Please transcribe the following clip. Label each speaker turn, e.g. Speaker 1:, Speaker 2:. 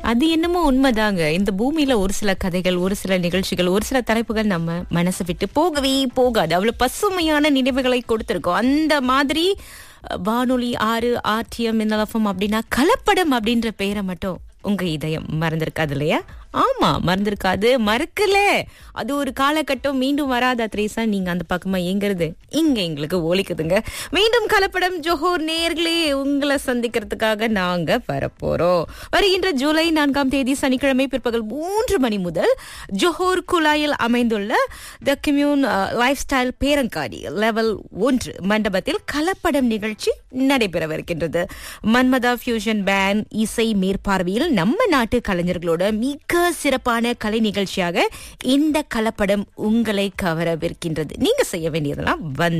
Speaker 1: அது என்னமோ உண்மைதாங்க இந்த பூமியில ஒரு சில கதைகள் ஒரு சில நிகழ்ச்சிகள் ஒரு சில தலைப்புகள் நம்ம மனசை விட்டு போகவே போகாது அவ்வளவு பசுமையான நினைவுகளை கொடுத்திருக்கோம் அந்த மாதிரி அஹ், வானொலி ஆறு ஆர்டிஎம் மின்னலஃபம் அப்படின்னா கலப்படம் அப்படின்ற பெயரை மட்டும் உங்க இதயம் மறந்திருக்காது இல்லையா ஆமா மறந்திருக்காது மறக்கல அது ஒரு காலகட்டம் மீண்டும் வராதா த்ரேசா நீங்க அந்த பக்கமா எங்கிறது இங்க எங்களுக்கு ஒலிக்குதுங்க மீண்டும் கலப்படம் ஜோஹோர் நேர்களே உங்களை சந்திக்கிறதுக்காக நாங்க வரப்போறோம் வருகின்ற ஜூலை நான்காம் தேதி சனிக்கிழமை பிற்பகல் மூன்று மணி முதல் ஜோஹோர் குழாயில் அமைந்துள்ள த கம்யூன் லைஃப் ஸ்டைல் பேரங்காடி லெவல் ஒன்று மண்டபத்தில் கலப்படம் நிகழ்ச்சி நடைபெறவிருக்கின்றது மன்மதா ஃபியூஷன் பேண்ட் இசை மேற்பார்வையில் நம்ம நாட்டு கலைஞர்களோட மிக சிறப்பான கலை நிகழ்ச்சியாக இந்த கலப்படம் உங்களை கவரவிருக்கின்றது நீங்க செய்ய வேண்டியதெல்லாம் வந்து